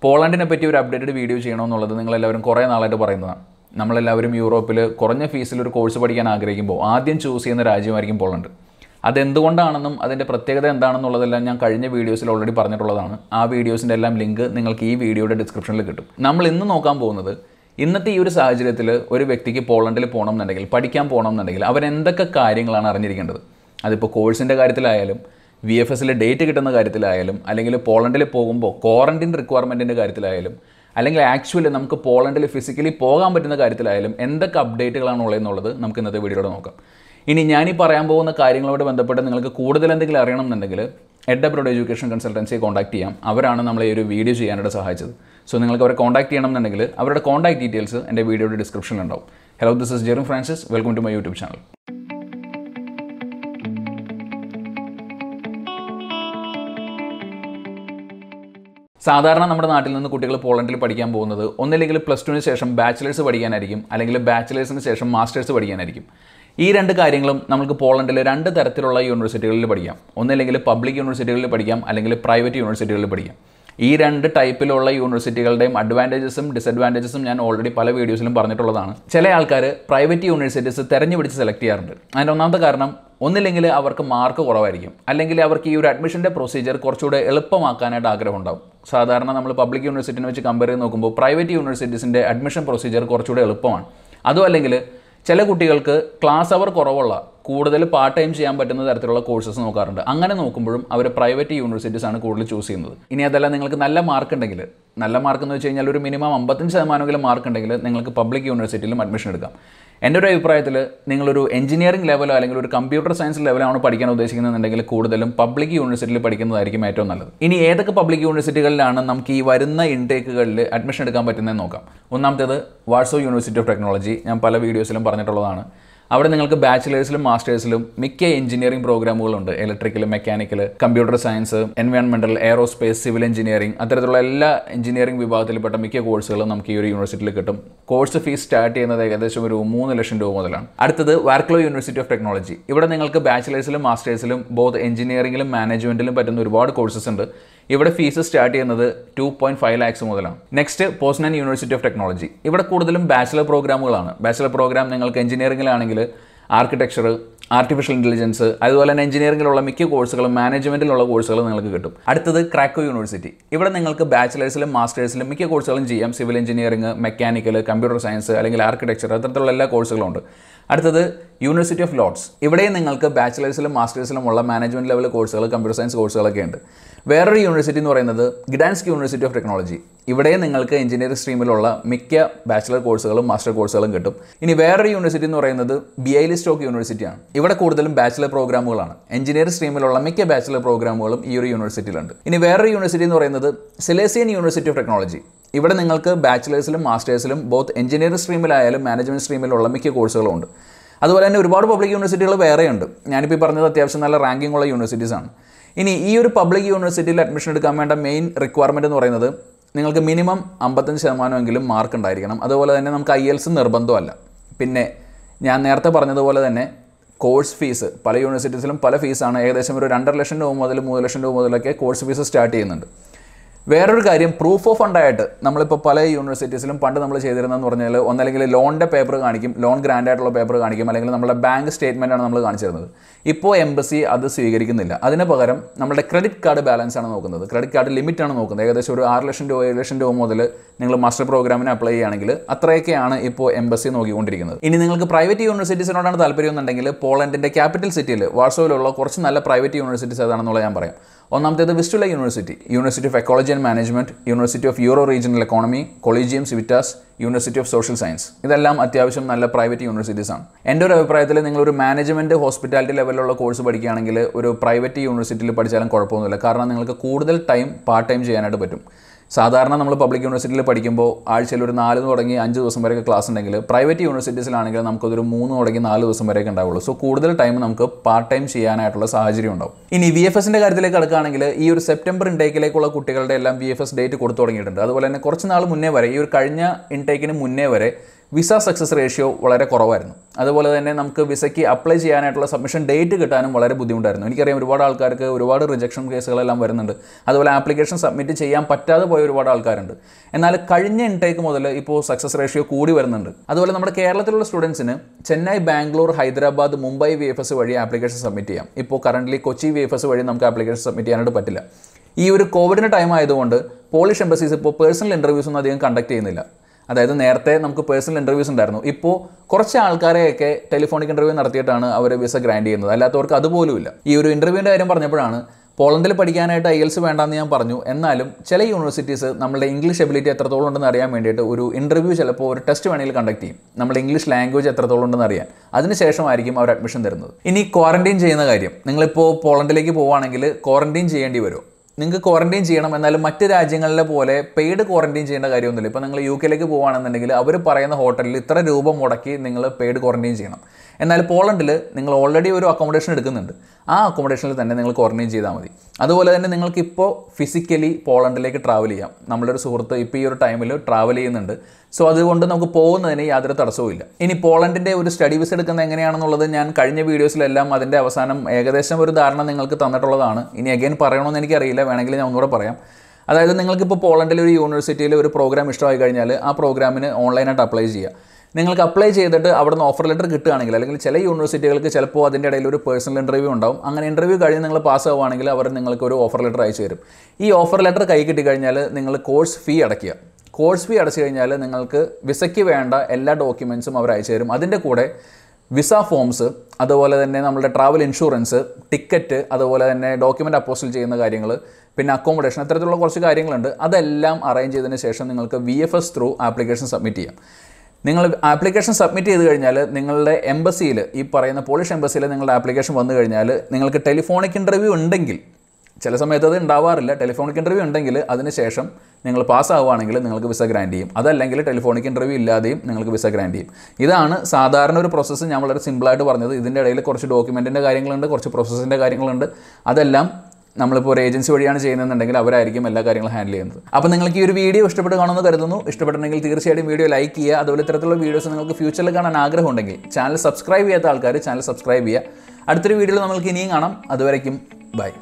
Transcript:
പോളണ്ടിനെ പറ്റി ഒരു updated video ചെയ്യണമെന്നുള്ളത് നിങ്ങളെല്ലാവരും കുറേ നാളായിട്ട് പറയുന്നതാണ് നമ്മളെല്ലാവരും യൂറോപ്പിൽ കുറഞ്ഞ ഫീസിൽ ഒരു കോഴ്സ് പഠിക്കാൻ ആഗ്രഹിക്കുമ്പോൾ ആദ്യം ചൂസ് ചെയ്യുന്ന രാജ്യമായിരിക്കും പോളണ്ട് അതെന്തുകൊണ്ടാണെന്നും അതിൻ്റെ പ്രത്യേകത എന്താണെന്നുള്ളതെല്ലാം ഞാൻ കഴിഞ്ഞ വീഡിയോസിൽ ഓൾറെഡി പറഞ്ഞിട്ടുള്ളതാണ് ആ വീഡിയോസിൻ്റെ എല്ലാം ലിങ്ക് നിങ്ങൾക്ക് ഈ വീഡിയോയുടെ ഡിസ്ക്രിപ്ഷനിൽ കിട്ടും നമ്മൾ ഇന്ന് നോക്കാൻ പോകുന്നത് ഇന്നത്തെ ഈ ഒരു സാഹചര്യത്തിൽ ഒരു വ്യക്തിക്ക് പോളണ്ടിൽ പോകണം എന്നുണ്ടെങ്കിൽ പഠിക്കാൻ പോകണം എന്നുണ്ടെങ്കിൽ അവൻ എന്തൊക്കെ കാര്യങ്ങളാണ് അറിഞ്ഞിരിക്കേണ്ടത് അതിപ്പോൾ കോഴ്സിൻ്റെ കാര്യത്തിലായാലും വി എഫ് എസിൽ ഡേറ്റ് കിട്ടുന്ന കാര്യത്തിലായാലും അല്ലെങ്കിൽ പോളണ്ടിൽ പോകുമ്പോൾ ക്വാറന്റൈൻ റിക്വയർമെൻറ്റിൻ്റെ കാര്യത്തിലായാലും അല്ലെങ്കിൽ ആക്ച്വലി നമുക്ക് പോളണ്ടിൽ ഫിസിക്കലി പോകാൻ പറ്റുന്ന കാര്യത്തിലായാലും എന്തൊക്കെ അപ്ഡേറ്റുകളാണ് ഉള്ളതെന്നുള്ളത് നമുക്ക് ഇന്നത്തെ വീഡിയോയിലൂടെ നോക്കാം ഇനി ഞാനീ പറയാൻ പോകുന്ന കാര്യങ്ങളോട് ബന്ധപ്പെട്ട് നിങ്ങൾക്ക് കൂടുതൽ എന്തെങ്കിലും അറിയണം എന്നുണ്ടെങ്കിൽ എഡ് അബ്രോഡ് എഡ്യൂക്കേഷൻ കൺസൾട്ടൻസിയെ കോൺടാക്ട് ചെയ്യാം അവരാണ് നമ്മളെ ഈ ഒരു വീഡിയോ ചെയ്യാനായിട്ട് സഹായിച്ചത് സോ നിങ്ങൾക്ക് അവരെ കോൺടാക്ട് ചെയ്യണം എന്നുണ്ടെങ്കിൽ അവരുടെ കോൺടാക്ട് ഡീറ്റെയിൽസ് എൻ്റെ വീഡിയോയുടെ ഡിസ്ക്രിപ്ഷനിൽ ഉണ്ടാവും hello this is Jerome Francis welcome to my YouTube channel സാധാരണ നമ്മുടെ നാട്ടിൽ നിന്ന് കുട്ടികൾ പോളണ്ടിൽ പഠിക്കാൻ പോകുന്നത് ഒന്നില്ലെങ്കിൽ പ്ലസ് ടുവിന് ശേഷം ബാച്ചിലേഴ്സ് പഠിക്കാനായിരിക്കും അല്ലെങ്കിൽ ബാച്ചിലേഴ്സിന് ശേഷം മാസ്റ്റേഴ്സ് പഠിക്കാനായിരിക്കും ഈ രണ്ട് കാര്യങ്ങളും നമുക്ക് പോളണ്ടിൽ രണ്ട് തരത്തിലുള്ള യൂണിവേഴ്സിറ്റികളിൽ പഠിക്കാം ഒന്നില്ലെങ്കിൽ പബ്ലിക് യൂണിവേഴ്സിറ്റികളിൽ പഠിക്കാം അല്ലെങ്കിൽ പ്രൈവറ്റ് യൂണിവേഴ്സിറ്റികളിൽ പഠിക്കാം ഈ രണ്ട് ടൈപ്പിലുള്ള യൂണിവേഴ്സിറ്റികളുടെയും അഡ്വാൻറ്റേജസും ഡിസഡ്വാൻറ്റേജസും ഞാൻ ഓൾറെഡി പല വീഡിയോസിലും പറഞ്ഞിട്ടുള്ളതാണ് ചില ആൾക്കാർ പ്രൈവറ്റ് യൂണിവേഴ്സിറ്റീസ് തെരഞ്ഞു പിടിച്ച് സെലക്ട് ചെയ്യാറുണ്ട് അതിൻ്റെ ഒന്നാമത്തെ കാരണം ഒന്നില്ലെങ്കിൽ അവർക്ക് മാർക്ക് കുറവായിരിക്കും അല്ലെങ്കിൽ അവർക്ക് ഈ ഒരു അഡ്മിഷൻ്റെ പ്രൊസീജിയർ കുറച്ചുകൂടെ എളുപ്പമാക്കാനായിട്ട് ആഗ്രഹം ഉണ്ടാവും സാധാരണ നമ്മൾ പബ്ലിക് യൂണിവേഴ്സിറ്റിനെ വെച്ച് കമ്പയർ ചെയ്ത് നോക്കുമ്പോൾ പ്രൈവറ്റ് യൂണിവേഴ്സിറ്റീസിൻ്റെ അഡ്മിഷൻ പ്രൊസീജിയർ കുറച്ചുകൂടെ എളുപ്പമാണ് അതും അല്ലെങ്കിൽ ചില കുട്ടികൾക്ക് ക്ലാസ് അവർ കുറവുള്ള കൂടുതൽ പാർട്ട് ടൈം ചെയ്യാൻ പറ്റുന്ന തരത്തിലുള്ള കോഴ്സസ് നോക്കാറുണ്ട് അങ്ങനെ നോക്കുമ്പോഴും അവർ പ്രൈവറ്റ് യൂണിവേഴ്സിറ്റീസ് ആണ് കൂടുതൽ ചൂസ് ചെയ്യുന്നത് ഇനി അതല്ല നിങ്ങൾക്ക് നല്ല മാർക്ക് ഉണ്ടെങ്കിൽ നല്ല മാർക്ക് എന്ന് വെച്ച് കഴിഞ്ഞാൽ ഒരു മിനിമം അമ്പത്തഞ്ച് ശതമാനമെങ്കിലും മാർക്ക് ഉണ്ടെങ്കിൽ നിങ്ങൾക്ക് പബ്ലിക് യൂണിവേഴ്സിറ്റിയിലും അഡ്മിഷൻ എടുക്കാം എൻ്റെ ഒരു അഭിപ്രായത്തിൽ നിങ്ങളൊരു എഞ്ചിനീയറിംഗ് ലെവലോ അല്ലെങ്കിൽ ഒരു കമ്പ്യൂട്ടർ സയൻസ് ലെവലാണ് പഠിക്കാൻ ഉദ്ദേശിക്കുന്നതെന്നുണ്ടെങ്കിൽ കൂടുതലും പബ്ലിക് യൂണിവേഴ്സിറ്റിയിൽ പഠിക്കുന്നതായിരിക്കും ഏറ്റവും നല്ലത് ഇനി ഏതൊക്കെ പബ്ലിക് യൂണിവേഴ്സിറ്റികളിലാണ് നമുക്ക് ഈ വരുന്ന ഇൻടേക്കുകളിൽ അഡ്മിഷൻ എടുക്കാൻ പറ്റുന്നതെന്ന് നോക്കാം ഒന്നാമത്തേത് വാട്സോ യൂണിവേഴ്സിറ്റി ഓഫ് ടെക്നോളജി ഞാൻ പല വീഡിയോസിലും പറഞ്ഞിട്ടുള്ളതാണ് അവിടെ നിങ്ങൾക്ക് ബാച്ചിലേഴ്സിലും മാസ്റ്റേഴ്സിലും മിക്ക എഞ്ചിനീയറിംഗ് പ്രോഗ്രാമുകളുണ്ട് electrical mechanical computer science environmental aerospace civil engineering അത്തരത്തിലുള്ള എല്ലാ എഞ്ചിനീയറിംഗ് വിഭാഗത്തിൽപ്പെട്ട മിക്ക കോഴ്സുകളും നമുക്ക് ഈ ഒരു യൂണിവേഴ്സിറ്റിയിൽ കിട്ടും കോഴ്സ് ഫീസ് സ്റ്റാർട്ട് ചെയ്യുന്നത് ഏകദേശം ഒരു മൂന്ന് ലക്ഷം രൂപ മുതലാണ് അടുത്തത് വാർക്ലോ യൂണിവേഴ്സിറ്റി ഓഫ് ടെക്നോളജി ഇവിടെ നിങ്ങൾക്ക് ബാച്ചിലേഴ്സിലും മാസ്റ്റേഴ്സിലും ബോത്ത് എഞ്ചിനീയറിംഗിലും മാനേജ്മെൻറ്റിലും പറ്റുന്ന ഒരുപാട് കോഴ്സസ് ഉണ്ട് ഇവിടെ ഫീസ് സ്റ്റാർട്ട് ചെയ്യുന്നത് ടു പോയിന്റ് ഫൈവ് ലാക്സ് മുതലാണ് next Poznan university of technology ഇവിടെ കൂടുതലും ബാച്ചിലർ പ്രോഗ്രാമുകളാണ് ബാച്ചിലർ പ്രോഗ്രാം നിങ്ങൾക്ക് എഞ്ചിനീയറിംഗിലാണെങ്കിൽ ആർക്കിടെക്ചർ ആർട്ടിഫിഷ്യൽ ഇൻ്റലിജൻസ് അതുപോലെ തന്നെ എഞ്ചിനീയറിംഗിലുള്ള മിക്ക കോഴ്സുകളും മാനേജ്മെൻറ്റിലുള്ള കോഴ്സുകളും നിങ്ങൾക്ക് കിട്ടും അടുത്തത് ക്രാക്കോ യൂണിവേഴ്സിറ്റി ഇവിടെ നിങ്ങൾക്ക് ബാച്ചിലേഴ്സിലും മാസ്റ്റേഴ്സിലും മിക്ക കോഴ്സുകളും ചെയ്യാം civil engineering mechanical computer science അല്ലെങ്കിൽ ആർക്കിടെക്ചർ അത്തരത്തിലുള്ള എല്ലാ കോഴ്സുകളും ഉണ്ട് അടുത്തത് യൂണിവേഴ്സിറ്റി ഓഫ് ലോഡ്സ് ഇവിടെയും നിങ്ങൾക്ക് ബാച്ചിലേഴ്സിലും മാസ്റ്റേഴ്സിലും ഉള്ള മാനേജ്മെൻറ്റ് ലെവൽ കോഴ്സുകൾ കമ്പ്യൂട്ടർ സയൻസ് കോഴ്സുകളൊക്കെ ഉണ്ട് വേറൊരു യൂണിവേഴ്സിറ്റി എന്ന് പറയുന്നത് ഗ്ഡാൻസ്ക് യൂണിവേഴ്സിറ്റി ഓഫ് ടെക്നോളജി ഇവിടെയും നിങ്ങൾക്ക് എഞ്ചിനീയറിംഗ് സ്ട്രീമിലുള്ള മിക്ക ബാച്ചിലർ കോഴ്സുകളും മാസ്റ്റർ കോഴ്സുകളും കിട്ടും ഇനി വേറൊരു യൂണിവേഴ്സിറ്റി എന്ന് പറയുന്നത് ബി ഐ സ്റ്റോക്ക് യൂണിവേഴ്സിറ്റിയാണ് ഇവിടെ കൂടുതലും ബാച്ചിലർ പ്രോഗ്രാമുകളാണ് എഞ്ചിനീയറിംഗ് സ്ട്രീമിലുള്ള മിക്ക ബാച്ചിലർ പ്രോഗ്രാമുകളും ഈ ഒരു യൂണിവേഴ്സിറ്റിയിലുണ്ട് ഇനി വേറൊരു യൂണിവേഴ്സിറ്റി എന്ന് പറയുന്നത് സിലേസിയൻ യൂണിവേഴ്സിറ്റി ഓഫ് ടെക്നോളജി ഇവിടെ നിങ്ങൾക്ക് ബാച്ചിലേഴ്സിലും മാസ്റ്റേഴ്സിലും ബോത്ത് എഞ്ചിനീയറിംഗ് സ്ട്രീമിലായാലും മാനേജ്മെൻറ്റ് സ്ട്രീമിലുള്ള മിക്ക കോഴ്സുകളും ഉണ്ട് അതുപോലെ തന്നെ ഒരുപാട് പബ്ലിക് യൂണിവേഴ്സിറ്റികൾ വേറെയുണ്ട് ഞാനിപ്പോൾ ഈ പറഞ്ഞത് അത്യാവശ്യം നല്ല റാങ്കിങ് ഉള്ള യൂണിവേഴ്സിറ്റീസ് ആണ് ഇനി ഈ ഒരു പബ്ലിക് യൂണിവേഴ്സിറ്റിയിൽ അഡ്മിഷൻ എടുക്കാൻ വേണ്ട മെയിൻ റിക്വയർമെൻറ്റ് എന്ന് പറയുന്നത് നിങ്ങൾക്ക് മിനിമം അമ്പത്തഞ്ച് ശതമാനമെങ്കിലും മാർക്ക് ഉണ്ടായിരിക്കണം അതുപോലെ തന്നെ നമുക്ക് ഐ എൽസ് നിർബന്ധമല്ല പിന്നെ ഞാൻ നേരത്തെ പറഞ്ഞതുപോലെ തന്നെ കോഴ്സ് ഫീസ് പല യൂണിവേഴ്സിറ്റീസിലും പല ഫീസാണ് ഏകദേശം ഒരു രണ്ടര ലക്ഷം രൂപ മുതൽ മൂന്ന് ലക്ഷം രൂപ മുതലൊക്കെ കോഴ്സ് ഫീസ് സ്റ്റാർട്ട് ചെയ്യുന്നുണ്ട് വേറൊരു കാര്യം പ്രൂഫ് ഓഫ് ഫണ്ടായിട്ട് നമ്മളിപ്പോൾ പല യൂണിവേഴ്സിറ്റീസിലും പണ്ട് നമ്മൾ ചെയ്തിരുന്നതെന്ന് പറഞ്ഞാൽ ഒന്നല്ലെങ്കിൽ ലോണിൻ്റെ പേപ്പർ കാണിക്കും ലോൺ ഗ്രാൻഡ് ആയിട്ടുള്ള പേപ്പർ കാണിക്കും അല്ലെങ്കിൽ നമ്മുടെ ബാങ്ക് സ്റ്റേറ്റ്മെൻ്റ് ആണ് നമ്മൾ കാണിച്ചിരുന്നത് ഇപ്പോൾ എംബസി അത് സ്വീകരിക്കുന്നില്ല അതിന് പകരം നമ്മുടെ ക്രെഡിറ്റ് കാർഡ് ബാലൻസ് ആണ് നോക്കുന്നത് ക്രെഡിറ്റ് കാർഡ് ലിമിറ്റ് ആണ് നോക്കുന്നത് ഏകദേശം ഒരു ആറ് ലക്ഷം രൂപ ഏഴ് ലക്ഷം രൂപ മുതൽ നിങ്ങൾ മാസ്റ്റർ പ്രോഗ്രാമിന് അപ്ലൈ ചെയ്യുകയാണെങ്കിൽ അത്രയൊക്കെയാണ് ഇപ്പോൾ എംബസി നോക്കിക്കൊണ്ടിരിക്കുന്നത് ഇനി നിങ്ങൾക്ക് പ്രൈവറ്റ് യൂണിവേഴ്സിറ്റീസിനോടാണ് താല്പര്യം എന്നുണ്ടെങ്കിൽ പോളണ്ടിൻ്റെ ക്യാപിറ്റൽ സിറ്റിയിൽ വാർസോയിലുള്ള കുറച്ച് നല്ല പ്രൈവറ്റ് യൂണിവേഴ്സിറ്റീസ് ഏതാണെന്നുള്ളത് ഞാൻ പറയാം ഒന്നാമത്തേത് Vistula university university of ecology and management university of euro regional economy Collegium Civitas university of social science ഇതെല്ലാം അത്യാവശ്യം നല്ല പ്രൈവറ്റ് യൂണിവേഴ്സിറ്റീസ് ആണ് എൻ്റെ ഒരു അഭിപ്രായത്തിൽ നിങ്ങൾ ഒരു മാനേജ്മെന്റ് ഹോസ്പിറ്റാലിറ്റി ലെവലിലുള്ള കോഴ്സ് പഠിക്കുകയാണെങ്കിൽ ഒരു പ്രൈവറ്റ് യൂണിവേഴ്സിറ്റിയിൽ പഠിച്ചാലും കുഴപ്പമൊന്നുമില്ല കാരണം നിങ്ങൾക്ക് കൂടുതൽ ടൈം പാർട്ട് ടൈം ചെയ്യാനായിട്ട് പറ്റും സാധാരണ നമ്മൾ പബ്ലിക് യൂണിവേഴ്സിറ്റിയിൽ പഠിക്കുമ്പോൾ ആഴ്ചയിൽ ഒരു നാല് തുടങ്ങി അഞ്ച് ദിവസം വരെയൊക്കെ ക്ലാസ് ഉണ്ടെങ്കിൽ പ്രൈവറ്റ് യൂണിവേഴ്സിറ്റീസിലാണെങ്കിൽ നമുക്കതൊരു മൂന്ന് തുടങ്ങി നാല് ദിവസം വരെയൊക്കെ ഉണ്ടാവുള്ളൂ സോ കൂടുതൽ ടൈം നമുക്ക് പാർട്ട് ടൈം ചെയ്യാനായിട്ടുള്ള സാഹചര്യം ഉണ്ടാവും ഇനി വി എഫ് എസിൻ്റെ കാര്യത്തിലേക്ക് കിടക്കുകയാണെങ്കിൽ ഈ ഒരു സെപ്റ്റംബർ ഇൻടേക്കിലേക്കുള്ള കുട്ടികളുടെ എല്ലാം വി എഫ് എസ് ഡേറ്റ് കൊടുത്തു തുടങ്ങിയിട്ടുണ്ട് അതുപോലെ തന്നെ കുറച്ച് നാൾ മുന്നേ വരെ ഈ ഒരു കഴിഞ്ഞ ഇൻടേക്കിന് മുന്നേ വരെ വിസ സക്സസ് റേഷ്യോ വളരെ കുറവായിരുന്നു അതുപോലെ തന്നെ നമുക്ക് വിസയ്ക്ക് അപ്ലൈ ചെയ്യാനായിട്ടുള്ള സബ്മിഷൻ ഡേറ്റ് കിട്ടാനും വളരെ ബുദ്ധിമുട്ടായിരുന്നു എനിക്കറിയാം ഒരുപാട് ആൾക്കാർക്ക് ഒരുപാട് റിജക്ഷൻ കേസുകളെല്ലാം വരുന്നുണ്ട് അതുപോലെ ആപ്ലിക്കേഷൻ സബ്മിറ്റ് ചെയ്യാൻ പറ്റാതെ പോയ ഒരുപാട് ആൾക്കാരുണ്ട് എന്നാൽ കഴിഞ്ഞ ഇൻടേക്ക് മുതൽ ഇപ്പോൾ സക്സസ് റേഷ്യോ കൂടി വരുന്നുണ്ട് അതുപോലെ നമ്മുടെ കേരളത്തിലുള്ള സ്റ്റുഡൻസിന് Chennai Bangalore Hyderabad Mumbai V F S വഴി ആപ്ലിക്കേഷൻ സബ്മിറ്റ് ചെയ്യാം ഇപ്പോൾ currently Kochi V F S വഴി നമുക്ക് ആപ്ലിക്കേഷൻ സബ്മിറ്റ് ചെയ്യാനായിട്ട് പറ്റില്ല ഈ ഒരു കോവിഡിൻ്റെ ടൈം ആയതുകൊണ്ട് പോളിഷ് എംബസീസ് ഇപ്പോൾ പേഴ്സണൽ ഇൻ്റർവ്യൂസ് ഒന്നും അധികം കണ്ടക്ട് ചെയ്യുന്നില്ല അതായത് നേരത്തെ നമുക്ക് പേഴ്സണൽ ഇൻ്റർവ്യൂസ് ഉണ്ടായിരുന്നു ഇപ്പോൾ കുറച്ച് ആൾക്കാരെയൊക്കെ ടെലിഫോണിക് ഇൻ്റർവ്യൂ നടത്തിയിട്ടാണ് അവർ വിസ ഗ്രാൻഡ് ചെയ്യുന്നത് അല്ലാത്തവർക്ക് അതുപോലുമില്ല ഈ ഒരു ഇൻ്റർവ്യൂവിൻ്റെ കാര്യം പറഞ്ഞപ്പോഴാണ് പോളണ്ടിൽ പഠിക്കാനായിട്ട് ഐ എൽസ് വേണ്ടെന്ന് ഞാൻ പറഞ്ഞു എന്നാലും ചില യൂണിവേഴ്സിറ്റീസ് നമ്മുടെ ഇംഗ്ലീഷ് എബിലിറ്റി എത്രത്തോളം ഉണ്ടെന്ന് അറിയാൻ വേണ്ടിയിട്ട് ഒരു ഇൻ്റർവ്യൂ ചിലപ്പോൾ ഒരു ടെസ്റ്റ് വേണമെങ്കിൽ കണ്ടക്ട് ചെയ്യും നമ്മുടെ ഇംഗ്ലീഷ് ലാംഗ്വേജ് എത്രത്തോളം ഉണ്ടെന്ന് അറിയാൻ അതിനുശേഷമായിരിക്കും അവർ അഡ്മിഷൻ തരുന്നത് ഇനി ക്വാറന്റൈൻ ചെയ്യുന്ന കാര്യം നിങ്ങളിപ്പോൾ പോളണ്ടിലേക്ക് പോവുകയാണെങ്കിൽ ക്വാറന്റൈൻ ചെയ്യേണ്ടി വരും നിങ്ങൾക്ക് ക്വാറന്റൈൻ ചെയ്യണം എന്നാലും മറ്റ് രാജ്യങ്ങളിലെ പോലെ പെയ്ഡ് ക്വാറന്റൈൻ ചെയ്യേണ്ട കാര്യമൊന്നുമില്ല ഇപ്പോൾ നിങ്ങൾ യു കെയിലേക്ക് പോകുകയാണെന്നുണ്ടെങ്കിൽ അവർ പറയുന്ന ഹോട്ടലിൽ ഇത്ര രൂപ മുടക്കി നിങ്ങൾ പെയ്ഡ് ക്വാറന്റൈൻ ചെയ്യണം എന്നാൽ പോളണ്ടിൽ നിങ്ങൾ ഓൾറെഡി ഒരു അക്കോമഡേഷൻ എടുക്കുന്നുണ്ട് ആ അക്കോമഡേഷനിൽ തന്നെ നിങ്ങൾ ക്വാറന്റൈൻ ചെയ്താൽ മതി അതുപോലെ തന്നെ നിങ്ങൾക്ക് ഇപ്പോൾ ഫിസിക്കലി പോളണ്ടിലേക്ക് ട്രാവൽ ചെയ്യാം നമ്മളൊരു സുഹൃത്ത് ഇപ്പോൾ ഈ ഒരു ടൈമിൽ ട്രാവൽ ചെയ്യുന്നുണ്ട് സോ അതുകൊണ്ട് നമുക്ക് പോകുന്നതിന് യാതൊരു തടസ്സവും ഇല്ല ഇനി പോളണ്ടിൻ്റെ ഒരു സ്റ്റഡി വിസ എടുക്കുന്നത് എങ്ങനെയാണെന്നുള്ളത് ഞാൻ കഴിഞ്ഞ വീഡിയോസിലെല്ലാം അതിൻ്റെ അവസാനം ഏകദേശം ഒരു ധാരണ നിങ്ങൾക്ക് തന്നിട്ടുള്ളതാണ് ഇനി അഗൈൻ പറയണമെന്ന് എനിക്കറിയില്ല വേണമെങ്കിൽ ഞാൻ ഒന്നുകൂടെ പറയാം അതായത് നിങ്ങൾക്കിപ്പോൾ പോളണ്ടിലെ ഒരു യൂണിവേഴ്സിറ്റിയിൽ ഒരു പ്രോഗ്രാം ഇഷ്ടമായി കഴിഞ്ഞാൽ ആ പ്രോഗ്രാമിന് ഓൺലൈനായിട്ട് അപ്ലൈ ചെയ്യുക നിങ്ങൾക്ക് അപ്ലൈ ചെയ്തിട്ട് അവിടെ നിന്ന് ഓഫർ ലെറ്റർ കിട്ടുകയാണെങ്കിൽ അല്ലെങ്കിൽ ചില യൂണിവേഴ്സിറ്റികൾക്ക് ചിലപ്പോൾ അതിൻ്റെ ഇടയിൽ ഒരു പേഴ്സണൽ ഇൻ്റർവ്യൂ ഉണ്ടാവും അങ്ങനെ ഇൻ്റർവ്യൂ കഴിഞ്ഞ് നിങ്ങൾ പാസ് ആവുകയാണെങ്കിൽ അവർ നിങ്ങൾക്ക് ഒരു ഓഫർ ലെറ്റർ അയച്ചു തരും ഈ ഓഫർ ലെറ്റർ കൈ കിട്ടിക്കഴിഞ്ഞാൽ നിങ്ങൾ കോഴ്സ് ഫീ അടയ്ക്കുക കോഴ്സ് ഫീ അടച്ചു കഴിഞ്ഞാൽ നിങ്ങൾക്ക് വിസയ്ക്ക് വേണ്ട എല്ലാ ഡോക്യുമെൻസും അവർ അയച്ചു തരും അതിൻ്റെ കൂടെ വിസ ഫോംസ് അതുപോലെ തന്നെ നമ്മുടെ ട്രാവൽ ഇൻഷുറൻസ് ടിക്കറ്റ് അതുപോലെ തന്നെ ഡോക്യുമെൻ്റ് അപ്പോസിൽ ചെയ്യുന്ന കാര്യങ്ങൾ പിന്നെ അക്കോമഡേഷൻ അത്തരത്തിലുള്ള കുറച്ച് കാര്യങ്ങളുണ്ട് അതെല്ലാം അറേഞ്ച് ചെയ്തതിന് ശേഷം നിങ്ങൾക്ക് V F S through application submit ചെയ്യാം നിങ്ങൾ ആപ്ലിക്കേഷൻ സബ്മിറ്റ് ചെയ്ത് കഴിഞ്ഞാൽ നിങ്ങളുടെ എംബസിയിൽ ഈ പറയുന്ന പോളിഷ് എംബസിയിൽ നിങ്ങളുടെ ആപ്ലിക്കേഷൻ വന്നു കഴിഞ്ഞാൽ നിങ്ങൾക്ക് ടെലിഫോണിക് ഇൻ്റർവ്യൂ ഉണ്ടെങ്കിൽ ചില സമയത്ത് അത് ഉണ്ടാവാറില്ല ടെലിഫോണിക് ഇൻ്റർവ്യൂ ഉണ്ടെങ്കിൽ അതിനുശേഷം നിങ്ങൾ പാസ്സാവുകയാണെങ്കിൽ നിങ്ങൾക്ക് വിസ ഗ്രാൻഡ് ചെയ്യും അതല്ലെങ്കിൽ ടെലിഫോണിക് ഇൻ്റർവ്യൂ ഇല്ലാതെയും നിങ്ങൾക്ക് വിസ ഗ്രാൻഡ് ചെയ്യും ഇതാണ് സാധാരണ ഒരു പ്രോസസ്സ് ഞാൻ വളരെ സിമ്പിളായിട്ട് പറഞ്ഞത് ഇതിൻ്റെ ഇടയിൽ കുറച്ച് ഡോക്യുമെൻറ്റിൻ്റെ കാര്യങ്ങളുണ്ട് കുറച്ച് പ്രോസസ്സിൻ്റെ കാര്യങ്ങളുണ്ട് അതെല്ലാം നമ്മളിപ്പോൾ ഒരു ഏജൻസി വഴിയാണ് ചെയ്യുന്നതെന്നുണ്ടെങ്കിൽ അവരായിരിക്കും എല്ലാ കാര്യങ്ങളും ഹാൻഡിൽ ചെയ്യുന്നത് അപ്പോൾ നിങ്ങൾക്ക് ഈ ഒരു വീഡിയോ ഇഷ്ടപ്പെട്ട് കാണുമെന്ന് കരുതുന്നു ഇഷ്ടപ്പെട്ടിട്ടുണ്ടെങ്കിൽ തീർച്ചയായിട്ടും വീഡിയോ ലൈക്ക് ചെയ്യുക അതുപോലെ ഇത്തരത്തിലുള്ള വീഡിയോസ് നിങ്ങൾക്ക് ഫ്യൂച്ചറിൽ കാണാൻ ആഗ്രഹമുണ്ടെങ്കിൽ ചാനൽ സബ്സ്ക്രൈബ് ചെയ്യാത്ത ആൾക്കാർ ചാനൽ സബ്സ്ക്രൈബ് ചെയ്യുക അടുത്തൊരു വീഡിയോയിൽ നമ്മൾക്ക് ഇനിയും കാണാം അതുവരയ്ക്കും ബൈ